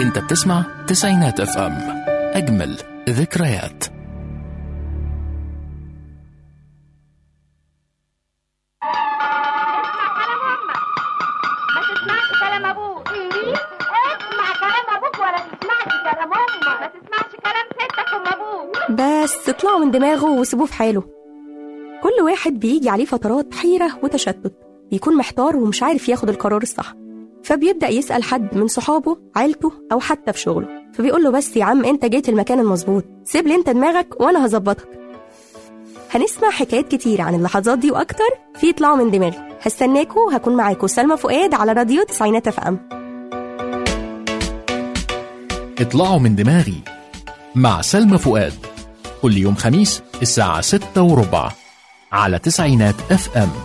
انت بتسمع تسعينات اف ام اجمل ذكريات ما تسمعش كلام ابوك اسمع كلام ابوك ولا تسمعش كلام امك ما تسمعش كلام ستك ام ابوك بس اطلعوا من دماغه وسيبوه في حاله كل واحد بيجي عليه فترات حيرة وتشتت بيكون محتار ومش عارف ياخد القرار الصح فبيبدأ يسأل حد من صحابه عيلته أو حتى في شغله فبيقول له بس يا عم أنت جيت المكان المظبوط سيب لي أنت دماغك وأنا هظبطك هنسمع حكايات كتير عن اللحظات دي وأكتر في اطلعوا من دماغي هستناكوا هكون معاكوا سلمى فؤاد على راديو تسعينات اف ام اطلعوا من دماغي مع سلمى فؤاد كل يوم خميس الساعة ستة وربع على تسعينات اف ام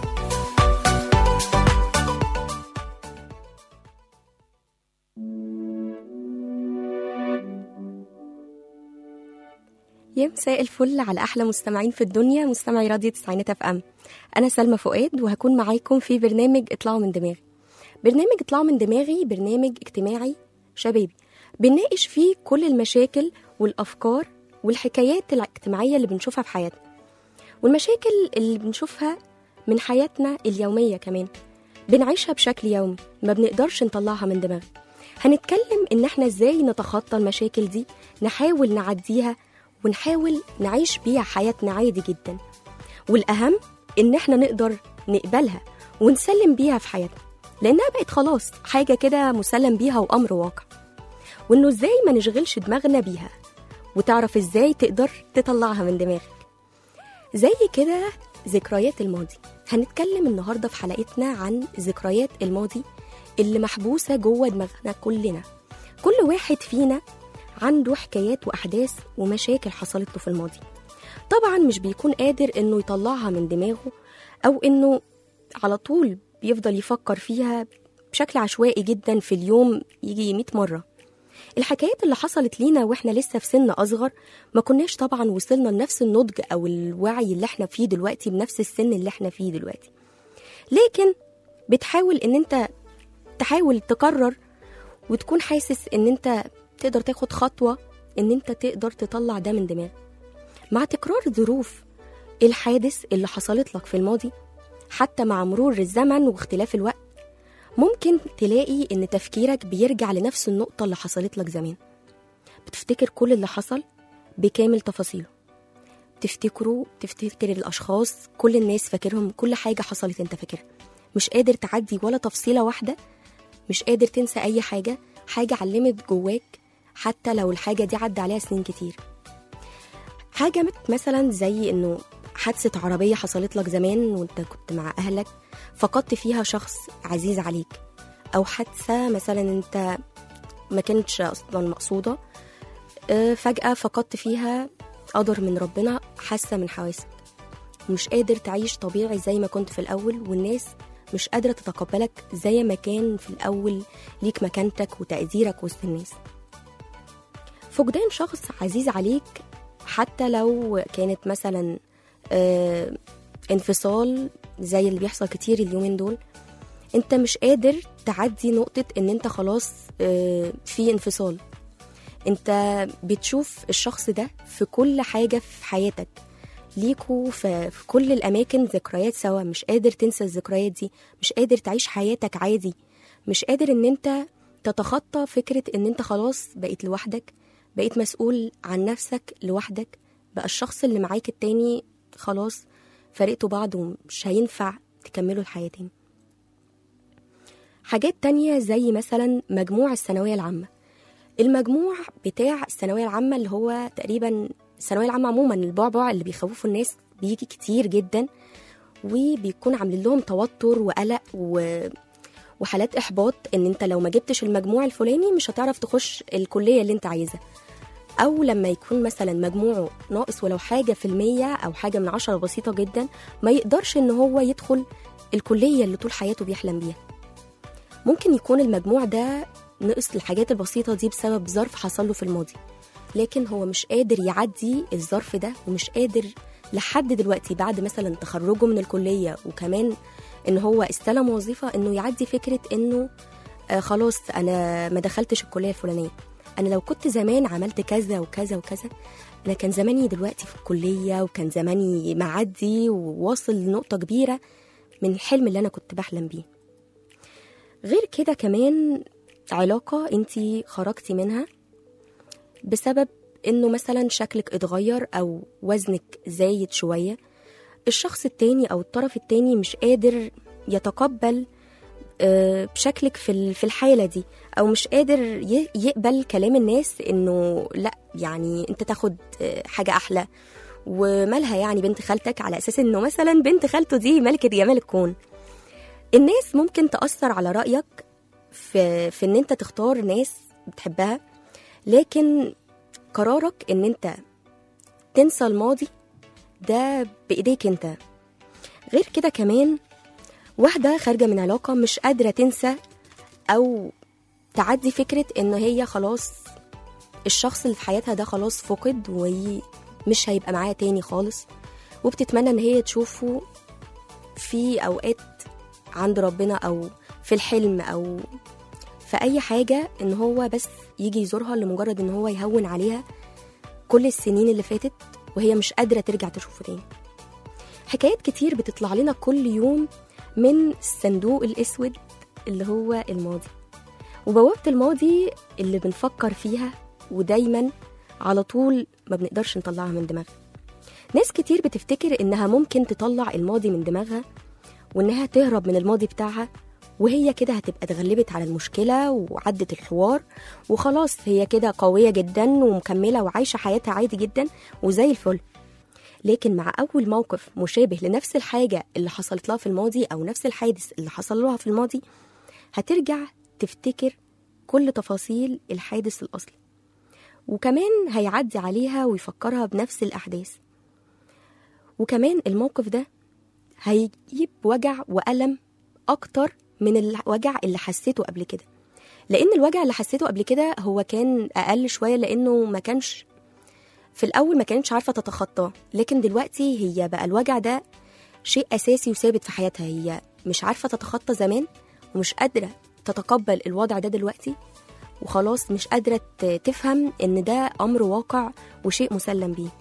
يا مساء الفل على احلى مستمعين في الدنيا مستمعي راديو تسعينات اف ام انا سلمى فؤاد وهكون معاكم في برنامج اطلعوا من دماغي برنامج اطلعوا من دماغي برنامج اجتماعي شبابي بنناقش فيه كل المشاكل والافكار والحكايات الاجتماعيه اللي بنشوفها في حياتنا والمشاكل اللي بنشوفها من حياتنا اليوميه كمان بنعيشها بشكل يومي ما بنقدرش نطلعها من دماغنا هنتكلم ان احنا ازاي نتخطى المشاكل دي نحاول نعديها ونحاول نعيش بيها حياتنا عادي جدا والأهم إن إحنا نقدر نقبلها ونسلم بيها في حياتنا لأنها بقت خلاص حاجة كده مسلم بيها وأمر واقع وإنه إزاي ما نشغلش دماغنا بيها وتعرف إزاي تقدر تطلعها من دماغك زي كده ذكريات الماضي هنتكلم النهاردة في حلقتنا عن ذكريات الماضي اللي محبوسة جوه دماغنا كلنا كل واحد فينا عنده حكايات وأحداث ومشاكل حصلت له في الماضي طبعا مش بيكون قادر إنه يطلعها من دماغه أو إنه على طول بيفضل يفكر فيها بشكل عشوائي جدا في اليوم يجي 100 مرة الحكايات اللي حصلت لينا واحنا لسه في سن أصغر ما كناش طبعا وصلنا لنفس النضج أو الوعي اللي احنا فيه دلوقتي بنفس السن اللي احنا فيه دلوقتي لكن بتحاول ان انت تحاول تقرر وتكون حاسس ان انت تقدر تاخد خطوة إن أنت تقدر تطلع ده من دماغك مع تكرار ظروف الحادث اللي حصلت لك في الماضي حتى مع مرور الزمن واختلاف الوقت ممكن تلاقي إن تفكيرك بيرجع لنفس النقطة اللي حصلت لك زمان بتفتكر كل اللي حصل بكامل تفاصيله تفتكره تفتكر الأشخاص كل الناس فاكرهم كل حاجة حصلت أنت فاكرها مش قادر تعدي ولا تفصيلة واحدة مش قادر تنسى أي حاجة حاجة علمت جواك حتى لو الحاجة دي عدى عليها سنين كتير حاجة مت- مثلا زي انه حادثة عربية حصلت لك زمان وانت كنت مع اهلك فقدت فيها شخص عزيز عليك او حادثة مثلا انت ما كانتش اصلا مقصودة آه، فجأة فقدت فيها قدر من ربنا حاسة من حواسك ومش قادر تعيش طبيعي زي ما كنت في الأول والناس مش قادرة تتقبلك زي ما كان في الأول ليك مكانتك وتقديرك وسط الناس فقدان شخص عزيز عليك حتى لو كانت مثلا آه، انفصال زي اللي بيحصل كتير اليومين دول انت مش قادر تعدي نقطة ان انت خلاص آه، في انفصال انت بتشوف الشخص ده في كل حاجة في حياتك ليكوا في في كل الأماكن ذكريات سوا مش قادر تنسى الذكريات دي مش قادر تعيش حياتك عادي مش قادر ان انت تتخطى فكرة ان انت خلاص بقيت لوحدك بقيت مسؤول عن نفسك لوحدك بقى الشخص اللي معاك التاني خلاص فرقتوا بعض ومش هينفع تكملوا الحياة تاني حاجات تانية زي مثلا مجموع الثانوية العامة المجموع بتاع الثانوية العامة اللي هو تقريبا الثانوية العامة عموما البعبع اللي بيخوفوا الناس بيجي كتير جدا وبيكون عاملين لهم توتر وقلق و... وحالات إحباط إن أنت لو ما جبتش المجموع الفلاني مش هتعرف تخش الكلية اللي أنت عايزها أو لما يكون مثلا مجموعه ناقص ولو حاجة في المية أو حاجة من عشرة بسيطة جدا ما يقدرش إن هو يدخل الكلية اللي طول حياته بيحلم بيها ممكن يكون المجموع ده نقص الحاجات البسيطة دي بسبب ظرف حصل له في الماضي لكن هو مش قادر يعدي الظرف ده ومش قادر لحد دلوقتي بعد مثلا تخرجه من الكلية وكمان ان هو استلم وظيفة انه يعدي فكرة انه آه خلاص انا ما دخلتش الكلية الفلانية انا لو كنت زمان عملت كذا وكذا وكذا انا كان زماني دلوقتي في الكليه وكان زماني معدي وواصل لنقطه كبيره من الحلم اللي انا كنت بحلم بيه غير كده كمان علاقه انت خرجتي منها بسبب انه مثلا شكلك اتغير او وزنك زايد شويه الشخص التاني او الطرف التاني مش قادر يتقبل آه، بشكلك في ال- في الحاله دي او مش قادر ي- يقبل كلام الناس انه لا يعني انت تاخد آه، حاجه احلى ومالها يعني بنت خالتك على اساس انه مثلا بنت خالته دي ملكه جمال الكون الناس ممكن تاثر على رايك في في ان انت تختار ناس بتحبها لكن قرارك ان انت تنسى الماضي ده بايديك انت غير كده كمان واحدة خارجة من علاقة مش قادرة تنسى أو تعدي فكرة إن هي خلاص الشخص اللي في حياتها ده خلاص فقد ومش هيبقى معاها تاني خالص وبتتمنى إن هي تشوفه في أوقات عند ربنا أو في الحلم أو في أي حاجة إن هو بس يجي يزورها لمجرد إن هو يهون عليها كل السنين اللي فاتت وهي مش قادرة ترجع تشوفه تاني حكايات كتير بتطلع لنا كل يوم من الصندوق الأسود اللي هو الماضي وبوابة الماضي اللي بنفكر فيها ودايما على طول ما بنقدرش نطلعها من دماغنا ناس كتير بتفتكر إنها ممكن تطلع الماضي من دماغها وإنها تهرب من الماضي بتاعها وهي كده هتبقى اتغلبت على المشكلة وعدت الحوار وخلاص هي كده قوية جدا ومكملة وعايشة حياتها عادي جدا وزي الفل لكن مع أول موقف مشابه لنفس الحاجة اللي حصلت لها في الماضي أو نفس الحادث اللي حصل لها في الماضي هترجع تفتكر كل تفاصيل الحادث الأصلي وكمان هيعدي عليها ويفكرها بنفس الأحداث وكمان الموقف ده هيجيب وجع وألم أكتر من الوجع اللي حسيته قبل كده لأن الوجع اللي حسيته قبل كده هو كان أقل شوية لأنه ما كانش في الأول ما كانتش عارفة تتخطاه لكن دلوقتي هي بقى الوجع ده شيء أساسي وثابت في حياتها هي مش عارفة تتخطى زمان ومش قادرة تتقبل الوضع ده دلوقتي وخلاص مش قادرة ت- تفهم إن ده أمر واقع وشيء مسلم بيه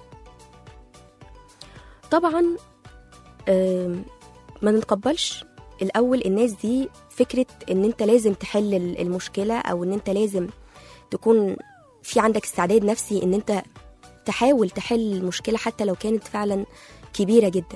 طبعا آم، ما نتقبلش الأول الناس دي فكرة إن أنت لازم تحل ال- المشكلة أو إن أنت لازم تكون في عندك استعداد نفسي إن أنت تحاول تحل المشكلة حتى لو كانت فعلا كبيرة جدا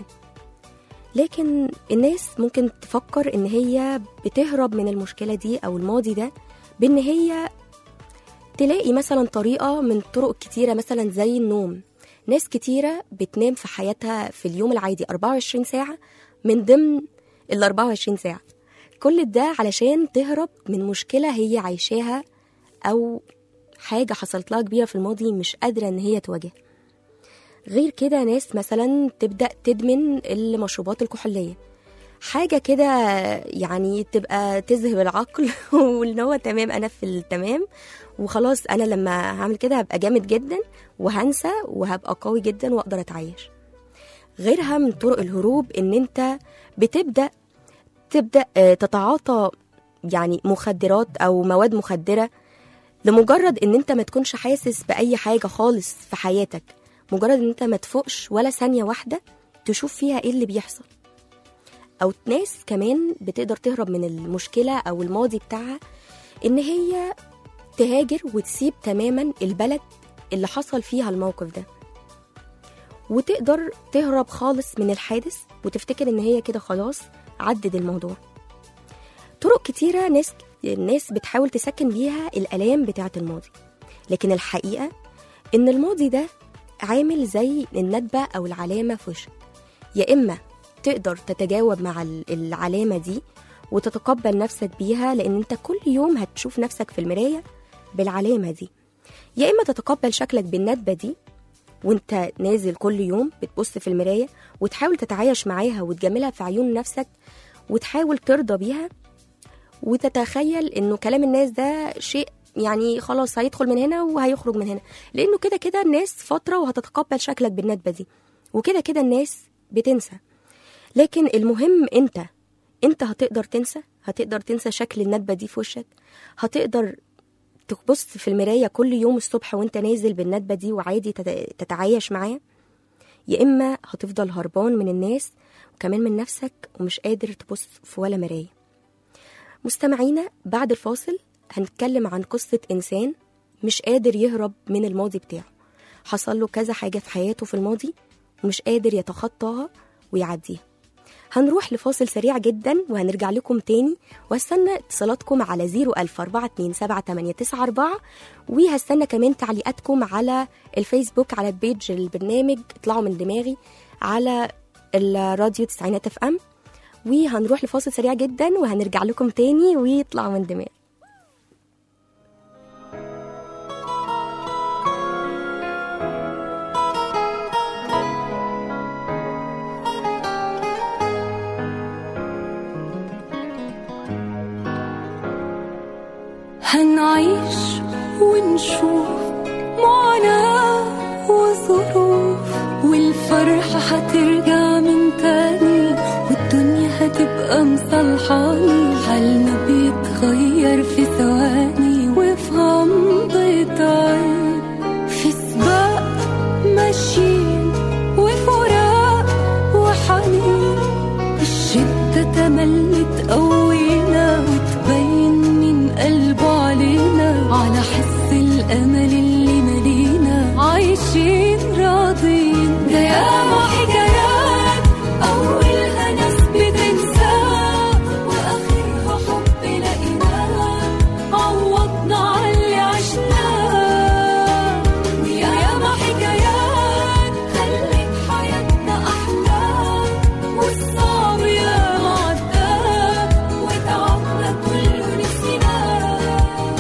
لكن الناس ممكن تفكر ان هي بتهرب من المشكلة دي او الماضي ده بان هي تلاقي مثلا طريقة من طرق كتيرة مثلا زي النوم ناس كتيرة بتنام في حياتها في اليوم العادي 24 ساعة من ضمن ال 24 ساعة كل ده علشان تهرب من مشكلة هي عايشاها أو حاجة حصلت لها كبيرة في الماضي مش قادرة إن هي تواجهها غير كده ناس مثلا تبدأ تدمن المشروبات الكحولية حاجة كده يعني تبقى تذهب العقل وان هو تمام انا في التمام وخلاص انا لما هعمل كده هبقى جامد جدا وهنسى وهبقى قوي جدا واقدر اتعايش غيرها من طرق الهروب ان انت بتبدا تبدا آه، تتعاطى يعني مخدرات او مواد مخدره لمجرد ان انت ما تكونش حاسس باي حاجه خالص في حياتك مجرد ان انت ما تفوقش ولا ثانيه واحده تشوف فيها ايه اللي بيحصل او ناس كمان بتقدر تهرب من المشكله او الماضي بتاعها ان هي تهاجر وتسيب تماما البلد اللي حصل فيها الموقف ده وتقدر تهرب خالص من الحادث وتفتكر ان هي كده خلاص عدد الموضوع طرق كتيرة ناس الناس بتحاول تسكن بيها الآلام بتاعة الماضي لكن الحقيقة إن الماضي ده عامل زي الندبة أو العلامة في وشك يا إما تقدر تتجاوب مع ال- العلامة دي وتتقبل نفسك بيها لأن أنت كل يوم هتشوف نفسك في المراية بالعلامة دي يا إما تتقبل شكلك بالندبة دي وانت نازل كل يوم بتبص في المراية وتحاول تتعايش معاها وتجملها في عيون نفسك وتحاول ترضى بيها وتتخيل انه كلام الناس ده شيء يعني خلاص هيدخل من هنا وهيخرج من هنا لانه كده كده الناس فتره وهتتقبل شكلك بالندبه دي وكده كده الناس بتنسى لكن المهم انت انت هتقدر تنسى هتقدر تنسى شكل الندبه دي في وشك هتقدر تبص في المراية كل يوم الصبح وانت نازل بالندبة دي وعادي تت- تتعايش معاه يا إما هتفضل هربان من الناس وكمان من نفسك ومش قادر تبص في ولا مراية مستمعينا بعد الفاصل هنتكلم عن قصة إنسان مش قادر يهرب من الماضي بتاعه حصل له كذا حاجة في حياته في الماضي ومش قادر يتخطاها ويعديها هنروح لفاصل سريع جدا وهنرجع لكم تاني وهستنى اتصالاتكم على 004278994 وهستنى كمان تعليقاتكم على الفيسبوك على البيج البرنامج اطلعوا من دماغي على الراديو تسعينات اف ام وهنروح لفاصل سريع جدا وهنرجع لكم تاني ويطلعوا من دماغي هنعيش ونشوف معاناة وظروف والفرحة هترجع من تاني والدنيا هتبقى مصلحاني حالنا بيتغير في ثواني وفي غمضة عين في سباق ماشيين وفراق وحنين الشدة تملي تقوينا وتبين من قلبه علينا على حس الأمل اللي ملينا عايشين راضين ده ياما حكايات أولها ناس بتنساه وآخرها حب لقيناه عوضنا على اللي عشناه وياما حكايات خلت حياتنا أحلى والصعب ياما عداه وتعبنا كله نسيناه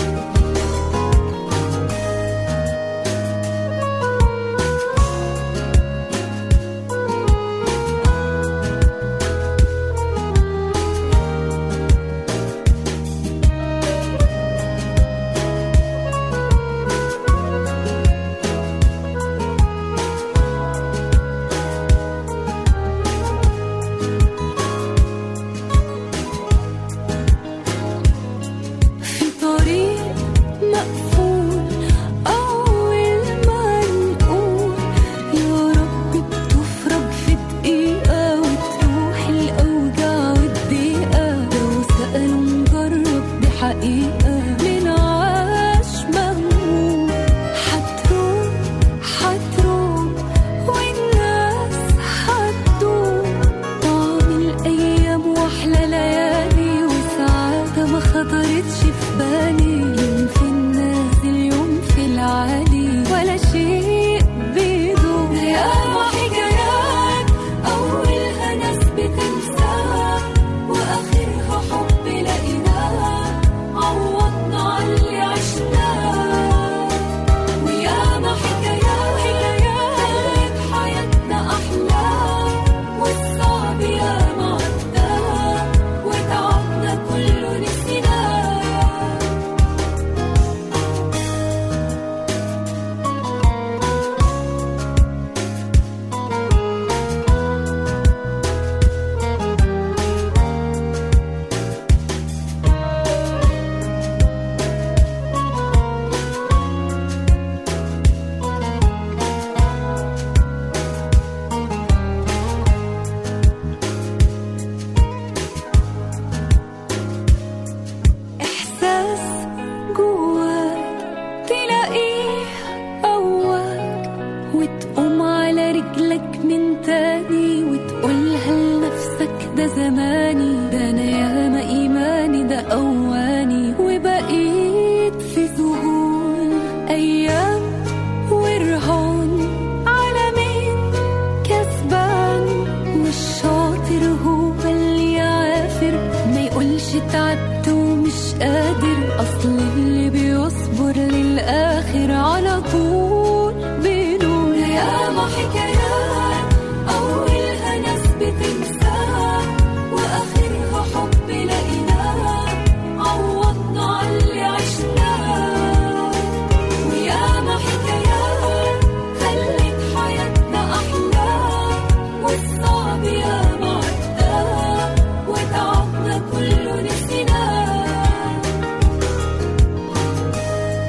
في طريق مقفول أول ما نقول يا رب بتفرج في دقيقة وتروح الأوجاع والضيقة لو سألوا نجرب دي حقيقة من عاش مهموم هتروح هتروح والناس هتدوم طعم الأيام وأحلى ليالي وسعادة ما خطرتش في بالي يوم في النازل يوم في العالي ولا شيء بيدوم ياما حكايات أولها ناس بتنساها وآخرها حب لقيناها عوضنا على اللي عشناه وياما حكايات حكايات خلت حياتنا أحلى والصعب ياما عداه وتعبنا كله نسيناه إحساس جواك تلاقيه قواك وتقوم على رجلك من تاني وتقولها لنفسك ده زماني ده أنا ياما إيماني ده أواني وبقيت في ذهول أيام ورهان على مين كسبان والشاطر هو اللي يعافر ما يقولش تعبت ومش قادر اصل اللي بيصبر للاخر على طول بينول ياما حكايات اولها ناس بتنساها واخرها حب لقيناها عوضنا على اللي عشناه وياما حكايات خلت حياتنا أحلى والصعب ياما عداه وتعبنا كله نسيناه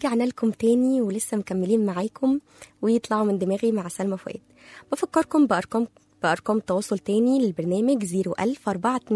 رجعنا لكم تاني ولسه مكملين معاكم ويطلعوا من دماغي مع سلمى فؤاد بفكركم بأرقام بأرقام تواصل تاني للبرنامج 01000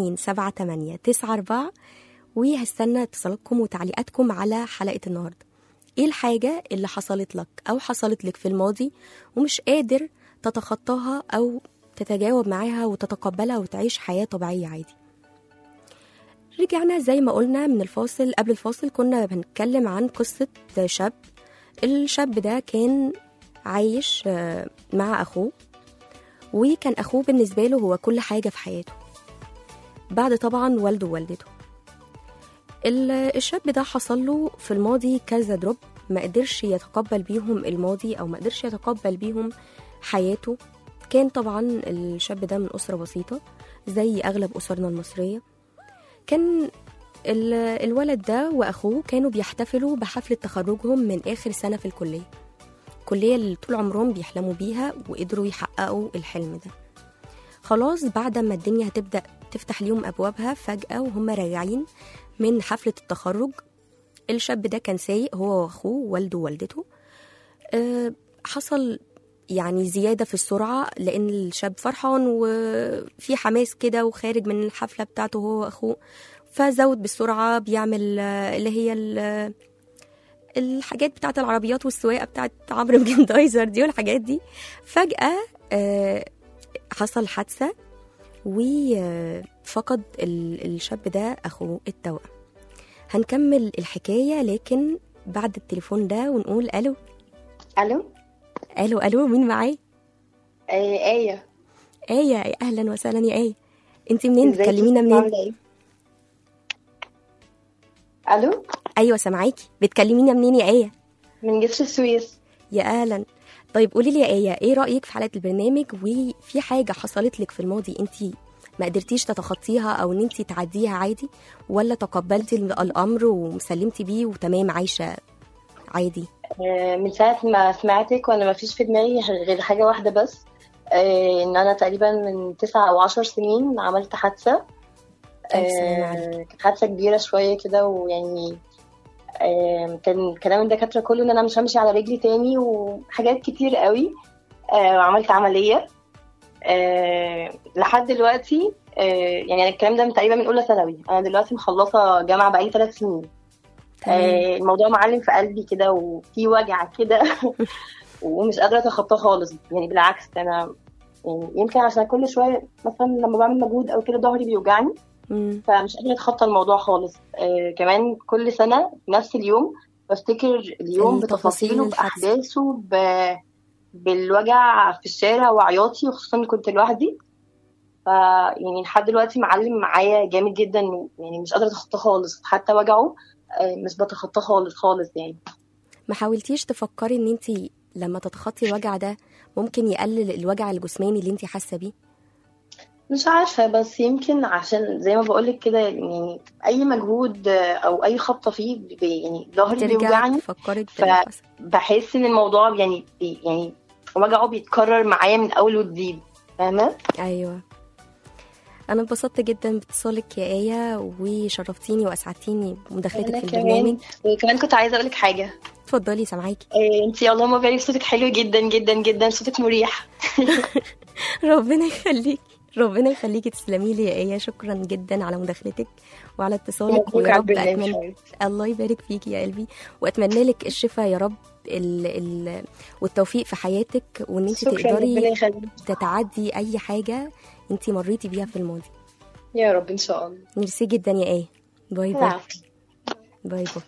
4278 وهستنى اتصالاتكم وتعليقاتكم على حلقة النهاردة ايه الحاجة اللي حصلت لك أو حصلت لك في الماضي ومش قادر تتخطاها أو تتجاوب معاها وتتقبلها وتعيش حياة طبيعية عادي رجعنا زي ما قلنا من الفاصل قبل الفاصل كنا بنتكلم عن قصة شاب الشاب ده كان عايش آه، مع أخوه وكان أخوه بالنسبة له هو كل حاجة في حياته بعد طبعا والده ووالدته ال- الشاب ده حصل له في الماضي كذا دروب ما قدرش يتقبل بيهم الماضي أو ما قدرش يتقبل بيهم حياته كان طبعا الشاب ده من أسرة بسيطة زي أغلب أسرنا المصرية كان ال- الولد ده واخوه كانوا بيحتفلوا بحفله تخرجهم من اخر سنه في الكليه الكليه اللي طول عمرهم بيحلموا بيها وقدروا يحققوا الحلم ده خلاص بعد ما الدنيا هتبدا تفتح ليهم ابوابها فجاه وهم راجعين من حفله التخرج الشاب ده كان سايق هو واخوه والده ووالدته أه حصل يعني زياده في السرعه لان الشاب فرحان وفي حماس كده وخارج من الحفله بتاعته هو واخوه فزود بالسرعه بيعمل آه، اللي هي ال- الحاجات بتاعت العربيات والسواقه بتاعت عمرو بن دايزر دي والحاجات دي فجاه آه، حصل حادثه وفقد ال- الشاب ده اخوه التوأم هنكمل الحكايه لكن بعد التليفون ده ونقول الو الو الو الو مين معايا آه آية آية أهلا وسهلا يا آية أنت منين ازيك بتكلمينا منين؟ عاملة ايه الو أيوة سامعاكي بتكلمينا منين يا آية؟ من جسر السويس يا أهلا طيب قولي لي يا آية إيه رأيك في حلقة البرنامج وفي حاجة حصلت لك في الماضي أنت ما قدرتيش تتخطيها أو إن أنت تعديها عادي ولا تقبلتي الأمر وسلمتي بيه وتمام عايشة عادي؟ آه من ساعة ما سمعتك وانا ما فيش في دماغي غير حاجة واحدة بس آه ان انا تقريبا من تسعة او عشر سنين عملت حادثة ألف سلامة عليك. آه كانت حادثة كبيرة شوية كده ويعني آه كان كلام الدكاترة كله ان انا مش همشي على رجلي تاني وحاجات كتير قوي آه وعملت عملية آه لحد دلوقتي آه يعني الكلام ده من تقريبا من اولى ثانوي انا دلوقتي مخلصه جامعه بقالي ثلاث سنين تمام آه الموضوع معلم في قلبي كده وفي وجع كده ومش قادره اتخطاه خالص يعني بالعكس انا يعني يمكن عشان كل شويه مثلا لما بعمل مجهود او كده ظهري بيوجعني مم. فمش قادره اتخطى الموضوع خالص آه كمان كل سنه في نفس اليوم بفتكر اليوم التفاصيل بتفاصيله الحادثة. باحداثه ب... بالوجع في الشارع وعياطي وخصوصا إني كنت لوحدي ف يعني لحد دلوقتي معلم معايا جامد جدا يعني مش قادره اتخطاه خالص حتى وجعه آه، مش بتخطاه خالص خالص يعني ما حاولتيش تفكري إن أنت لما تتخطي الوجع ده ممكن يقلل الوجع الجسماني اللي أنت حاسة بيه؟ مش عارفة بس يمكن عشان زي ما بقولك كده يعني أي مجهود آه، أو أي خبطة فيه بي- يعني ظهري ترجع بيوجعني تفكرك ف- باللي حصل بحس إن الموضوع يعني بي يعني وجعه بيتكرر معايا من أول وجديد فاهمة؟ ايوه انا انبسطت جدا باتصالك يا ايه وشرفتيني واسعدتيني بمداخلتك أنا في كمان البرنامج وكمان كنت عايزة أقولك حاجة اتفضلي سامعاكي إيه انتي اللهم بارك صوتك حلو جدا جدا جدا صوتك مريح ربنا يخليكي ربنا يخليكي تسلمي لي يا ايه شكرا جدا على مداخلتك وعلى اتصالك مبروك ويا على رب البرنامج اتمنى حبيبتي. الله يبارك فيكي يا قلبي واتمنى لك الشفاء يا رب ال... ال... والتوفيق في حياتك وان انت شكرا ربنا تقدري يخليك تتعدي اي حاجه انت مريتي بيها في الماضي يا رب إن شاء الله ميرسي جدا يا ايه باي باي العفو. باي باي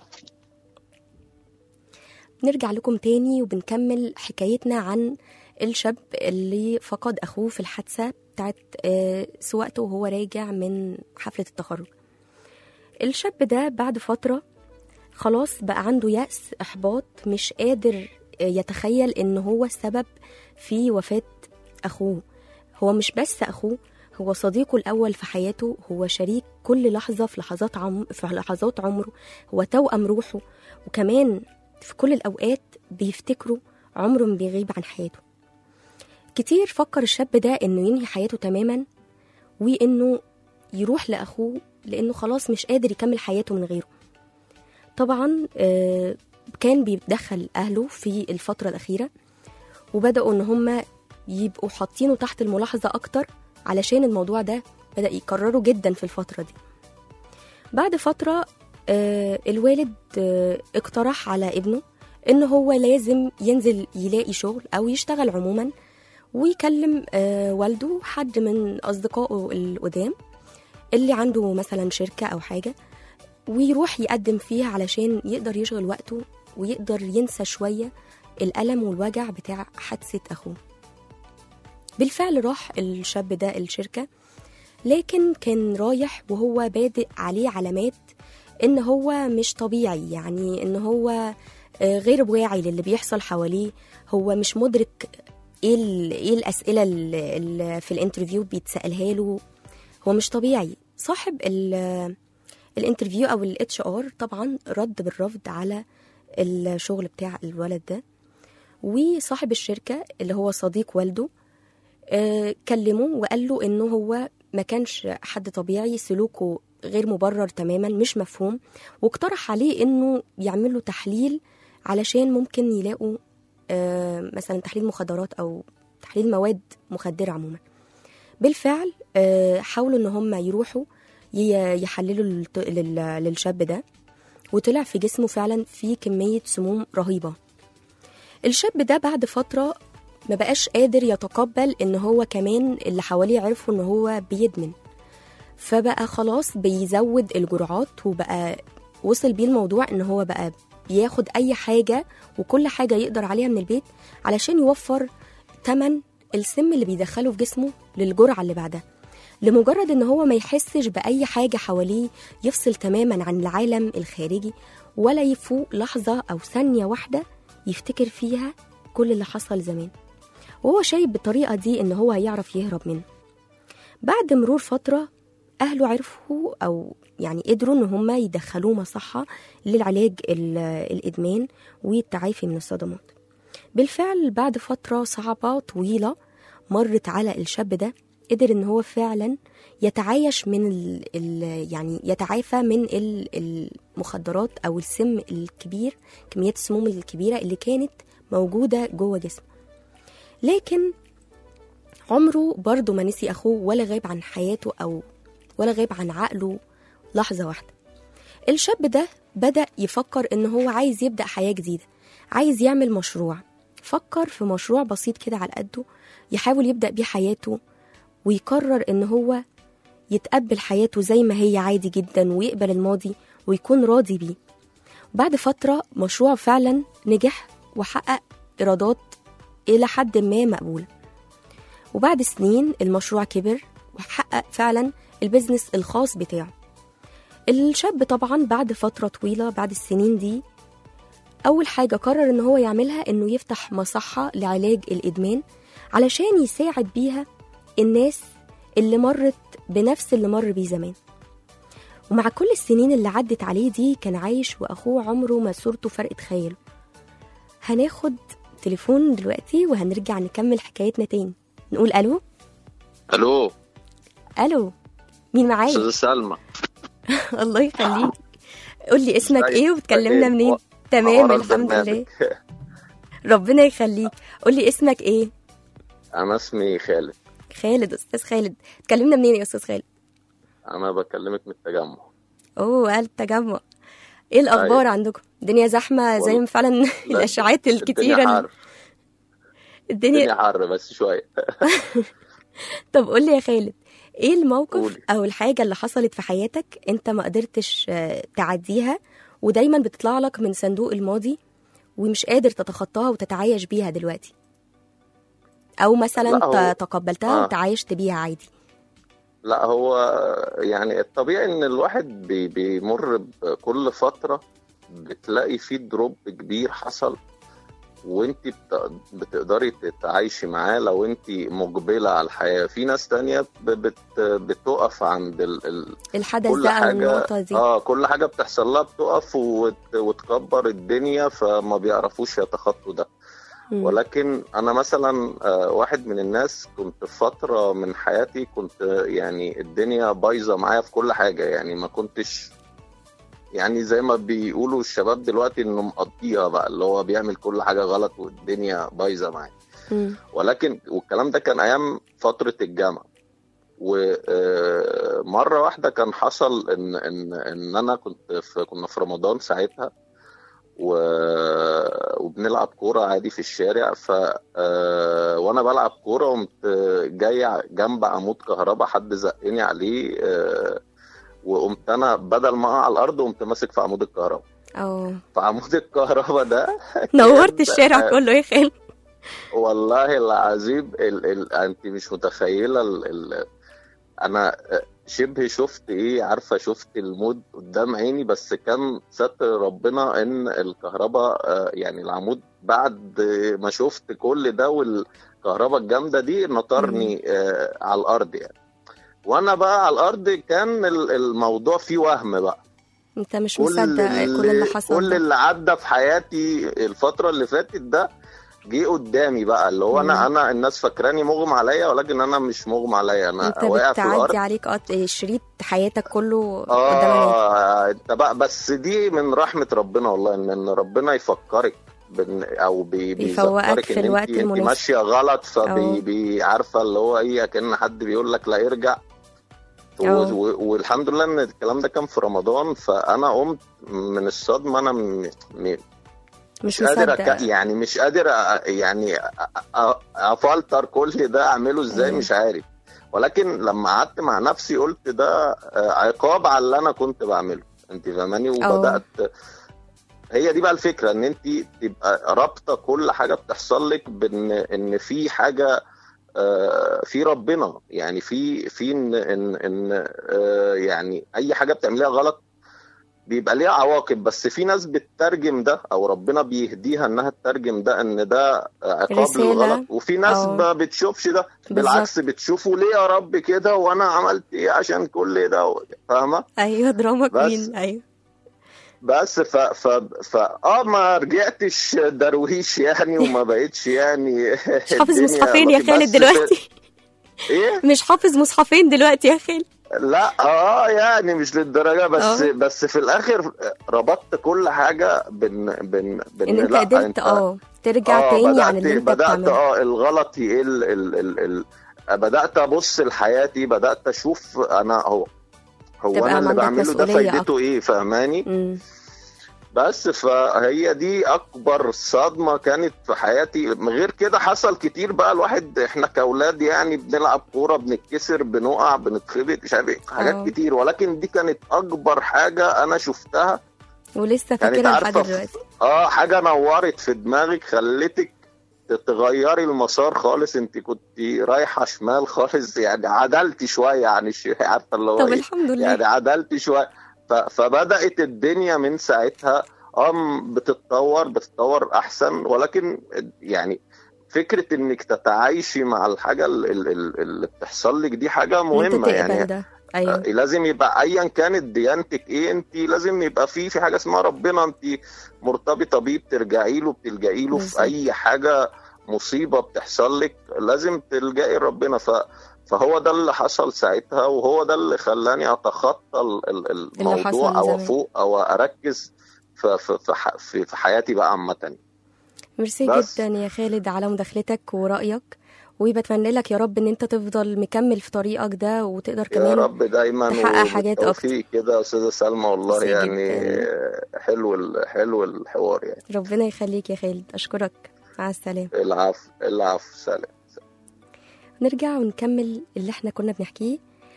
نرجع لكم تاني وبنكمل حكايتنا عن الشاب اللي فقد أخوه في الحادثة بتاعت آه، سواقته وهو راجع من حفلة التخرج الشاب ده بعد فترة خلاص بقى عنده يأس إحباط مش قادر آه، يتخيل إن هو السبب في وفاة أخوه هو مش بس أخوه هو صديقه الأول في حياته هو شريك كل لحظة في لحظات عم في لحظات عمره هو توأم روحه وكمان في كل الأوقات بيفتكروا عمره ما بيغيب عن حياته كتير فكر الشاب ده إنه ينهي حياته تماما وإنه يروح لأخوه لأنه خلاص مش قادر يكمل حياته من غيره طبعا آه، كان بيدخل أهله في الفترة الأخيرة وبدأوا إن هم يبقوا حاطينه تحت الملاحظة أكتر علشان الموضوع ده بدأ يكرره جدا في الفترة دي بعد فترة آه الوالد آه اقترح على ابنه إن هو لازم ينزل يلاقي شغل أو يشتغل عموما ويكلم آه والده حد من أصدقائه القدام اللي عنده مثلا شركة أو حاجة ويروح يقدم فيها علشان يقدر يشغل وقته ويقدر ينسى شوية الألم والوجع بتاع حادثة أخوه بالفعل راح الشاب ده الشركة لكن كان رايح وهو بادئ عليه علامات إن هو مش طبيعي يعني إن هو آه، غير واعي للي بيحصل حواليه هو مش مدرك ايه ال- ايه الاسئله اللي اللي في الانترفيو بيتسالها له هو مش طبيعي صاحب ال- الانترفيو او الاتش ار طبعا رد بالرفض على الشغل بتاع الولد ده وصاحب الشركه اللي هو صديق والده آه، كلمه وقال له انه هو ما كانش حد طبيعي سلوكه غير مبرر تماما مش مفهوم واقترح عليه انه يعمل له تحليل علشان ممكن يلاقوا آه، مثلا تحليل مخدرات او تحليل مواد مخدره عموما بالفعل آه، حاولوا ان هم يروحوا ي- يحللوا للط- لل- للشاب ده وطلع في جسمه فعلا في كميه سموم رهيبه الشاب ده بعد فتره ما بقاش قادر يتقبل ان هو كمان اللي حواليه عرفوا ان هو بيدمن فبقى خلاص بيزود الجرعات وبقى وصل بيه الموضوع ان هو بقى بياخد اي حاجه وكل حاجه يقدر عليها من البيت علشان يوفر تمن السم اللي بيدخله في جسمه للجرعه اللي بعدها لمجرد ان هو ما يحسش باي حاجه حواليه يفصل تماما عن العالم الخارجي ولا يفوق لحظه او ثانيه واحده يفتكر فيها كل اللي حصل زمان وهو شايف بالطريقه دي ان هو هيعرف يهرب منه بعد مرور فتره اهله عرفوا او يعني قدروا ان هم يدخلوه مصحه للعلاج ال- الادمان والتعافي من الصدمات بالفعل بعد فتره صعبه طويله مرت على الشاب ده قدر ان هو فعلا يتعايش من ال ال يعني يتعافى من ال المخدرات او السم الكبير كميات السموم الكبيره اللي كانت موجوده جوه جسمه لكن عمره برضه ما نسي اخوه ولا غاب عن حياته او ولا غاب عن عقله لحظه واحده الشاب ده بدا يفكر ان هو عايز يبدا حياه جديده عايز يعمل مشروع فكر في مشروع بسيط كده على قده يحاول يبدا بيه حياته ويقرر ان هو يتقبل حياته زي ما هي عادي جدا ويقبل الماضي ويكون راضي بيه بعد فترة مشروع فعلا نجح وحقق إيرادات إلى حد ما مقبولة وبعد سنين المشروع كبر وحقق فعلا البزنس الخاص بتاعه الشاب طبعا بعد فترة طويلة بعد السنين دي أول حاجة قرر إن هو يعملها إنه يفتح مصحة لعلاج الإدمان علشان يساعد بيها الناس اللي مرت بنفس اللي مر بيه زمان ومع كل السنين اللي عدت عليه دي كان عايش وأخوه عمره ما صورته فرقت خياله هناخد تليفون دلوقتي وهنرجع نكمل حكايتنا تاني نقول ألو الو ألو مين معايا استاذ سلمى الله يخليك قول لي اسمك ازيك؟ ايه وبتكلمنا ازيك؟ منين و- تمام ورا الحمد البرنامج. لله ربنا يخليك قول لي اسمك ايه انا اسمي خالد خالد استاذ خالد تكلمنا منين يا استاذ خالد انا بكلمك من التجمع اوه قال التجمع ايه الاخبار أيوة. عندكم الدنيا زحمه زي والله- ما فعلا لا، الاشاعات الدنيا الكتيره اللي- حر الدنيا الدنيا حر بس شويه طب قول لي يا خالد ايه الموقف قولي. او الحاجه اللي حصلت في حياتك انت ما قدرتش آه، تعديها ودايما بتطلع لك من صندوق الماضي ومش قادر تتخطاها وتتعايش بيها دلوقتي او مثلا لا، هو- ت- تقبلتها آه. وتعايشت بيها عادي لا هو يعني الطبيعي ان الواحد بي بيمر بكل فتره بتلاقي فيه دروب كبير حصل وانت بت- بتقدري تتعايشي معاه لو انت مقبله على الحياه في ناس تانية ب- بت بتقف عند ال ال الحدث كل ده او حاجه النقطه دي اه كل حاجه بتحصل لها بتقف وت... وتكبر الدنيا فما بيعرفوش يتخطوا ده مم. ولكن انا مثلا آه، واحد من الناس كنت في فتره من حياتي كنت آه، يعني الدنيا بايظه معايا في كل حاجه يعني ما كنتش يعني زي ما بيقولوا الشباب دلوقتي انه مقضيها بقى اللي هو بيعمل كل حاجه غلط والدنيا بايظه معاه مم. ولكن والكلام ده كان ايام فتره الجامعه ومره واحده كان حصل ان ان ان انا كنت في كنا في رمضان ساعتها و... وبنلعب كوره عادي في الشارع ف آه، وانا بلعب كوره قمت جاي جنب عمود كهرباء حد زقني عليه آه، وقمت انا بدل ما اقع على الارض قمت ماسك في عمود الكهرباء اه فعمود الكهرباء ده نورت الشارع كله يا خال والله العظيم ال... ال... انت مش متخيله ال... ال... انا شبه شفت ايه عارفه شفت المود قدام عيني بس كان ستر ربنا ان الكهرباء آه، يعني العمود بعد ما شفت كل ده والكهرباء الجامده دي نطرني آه، على الارض يعني وانا بقى على الارض كان ال- الموضوع فيه وهم بقى انت مش كل مصدق كل اللي حصل كل ده. اللي عدى في حياتي الفتره اللي فاتت ده جه قدامي بقى اللي هو انا انا الناس فاكراني مغمى عليا ولكن انا مش مغمى عليا انا انت واقع في الارض بتعدي عليك قط... شريط حياتك كله قدام عينيك اه انت بقى بس دي من رحمه ربنا والله ان إن ربنا يفكرك بن او بي بيفوقك بيذكرك في ان الوقت انت, انت المناسب. ماشيه غلط أه. فبي بي عارفه اللي هو ايه كان حد بيقول لك لا ارجع و- أه. و- والحمد لله ان الكلام ده كان في رمضان فانا قمت من الصدمه انا م... م... مش مش قادر مصدق أك... يعني مش قادر أ... يعني أ... أ... افلتر كل ده اعمله ازاي مم. مش عارف ولكن لما قعدت مع نفسي قلت ده آه، عقاب على اللي انا كنت بعمله انت فاهماني وبدات هي دي بقى الفكره ان انت تبقى رابطه كل حاجه بتحصل لك بان ان في حاجه آه، في ربنا يعني في في ان ان ان آه، يعني اي حاجه بتعمليها غلط بيبقى ليها عواقب بس في ناس بتترجم ده او ربنا بيهديها انها تترجم ده ان ده عقاب رسالة. للغلط وفي ناس أو- ما بتشوفش ده بالعكس بتشوفه ليه يا رب كده وانا عملت ايه عشان كل ده فاهمه ايوه دراما بس. كوين ايوه بس ف ف ف اه ما رجعتش درويش يعني وما بقتش يعني مش حافظ الدنيا مصحفين يا بس خالد في- دلوقتي ايه مش حافظ مصحفين دلوقتي يا خالد لا اه يعني مش للدرجه بس آه. بس في الاخر ربطت كل حاجه بين بين بين ان انت لا، قدرت اه ترجع تاني بدأت عن اللي انت بدات بتعمله اه الغلط يقل ال ال ال بدات ابص لحياتي بدات اشوف انا هو هو تبقى انا اللي عندك بعمله ده مسؤولية فايدته ايه فاهماني مم. بس فهي دي اكبر صدمه كانت في حياتي غير كده حصل كتير بقى الواحد احنا كاولاد يعني بنلعب كوره بنتكسر بنقع بنتخبط مش عارف ايه حاجات آه. كتير ولكن دي كانت اكبر حاجه انا شفتها ولسه كانت فاكرها لحد عارفه دلوقتي اه حاجه نورت في دماغك خلتك تغيري المسار خالص انت كنت رايحه شمال خالص يعني عدلتي شويه عن الشيء عارفه اللي هو طب ايه الحمد لله يعني عدلت شويه ف- فبدات الدنيا من ساعتها ام بتتطور بتتطور احسن ولكن يعني فكره انك تتعايشي مع الحاجه ال- ال- ال- اللي بتحصل لك دي حاجه إن انت مهمه تقبل يعني ده ايوه لازم يبقى ايا كانت ديانتك ايه انت لازم يبقى في في حاجه اسمها ربنا انت مرتبطه بيه بترجعي له بتلجئي له بالظبط. في اي حاجه مصيبه بتحصل لك لازم تلجئي لربنا ف فهو ده اللي حصل ساعتها وهو ده اللي خلاني اتخطى ال- ال- الموضوع حصل او زمان. افوق او اركز في في في, ح- في, في حياتي بقى عامه ميرسي بس. جدا يا خالد على مداخلتك ورأيك وبتمنى لك يا رب ان انت تفضل مكمل في طريقك ده وتقدر يا كمان رب دايما تحقق حاجات وبالتوفيق كده يا استاذه سلمى والله ميرسي يعني جداً. حلو ال- حلو الحوار يعني ربنا يخليك يا خالد اشكرك مع السلامه العفو العفو سلام نرجع ونكمل اللي احنا كنا بنحكيه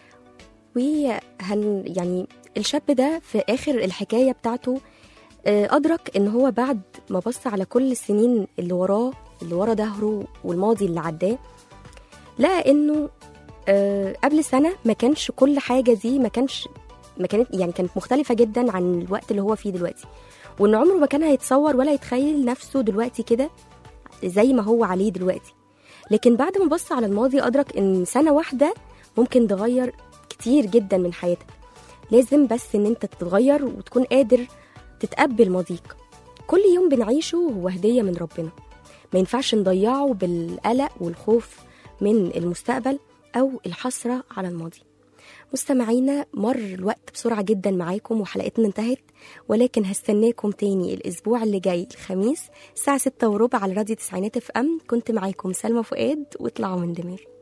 وهن يعني الشاب ده في اخر الحكايه بتاعته آه، ادرك ان هو بعد ما بص على كل السنين اللي وراه اللي ورا ظهره والماضي اللي عداه لقى انه آه، قبل سنه ما كانش كل حاجه دي ما كانش ما كانت يعني كانت مختلفه جدا عن الوقت اللي هو فيه دلوقتي وان عمره ما كان هيتصور ولا يتخيل نفسه دلوقتي كده زي ما هو عليه دلوقتي لكن بعد ما بص على الماضي أدرك إن سنة واحدة ممكن تغير كتير جدا من حياتك لازم بس إن أنت تتغير وتكون قادر تتقبل ماضيك كل يوم بنعيشه هو هدية من ربنا ما ينفعش نضيعه بالقلق والخوف من المستقبل أو الحسرة على الماضي مستمعينا مر الوقت بسرعة جدا معاكم وحلقتنا انتهت ولكن هستناكم تاني الأسبوع اللي جاي الخميس الساعة ستة وربع على راديو تسعينات اف ام كنت معاكم سلمى فؤاد واطلعوا من دماغي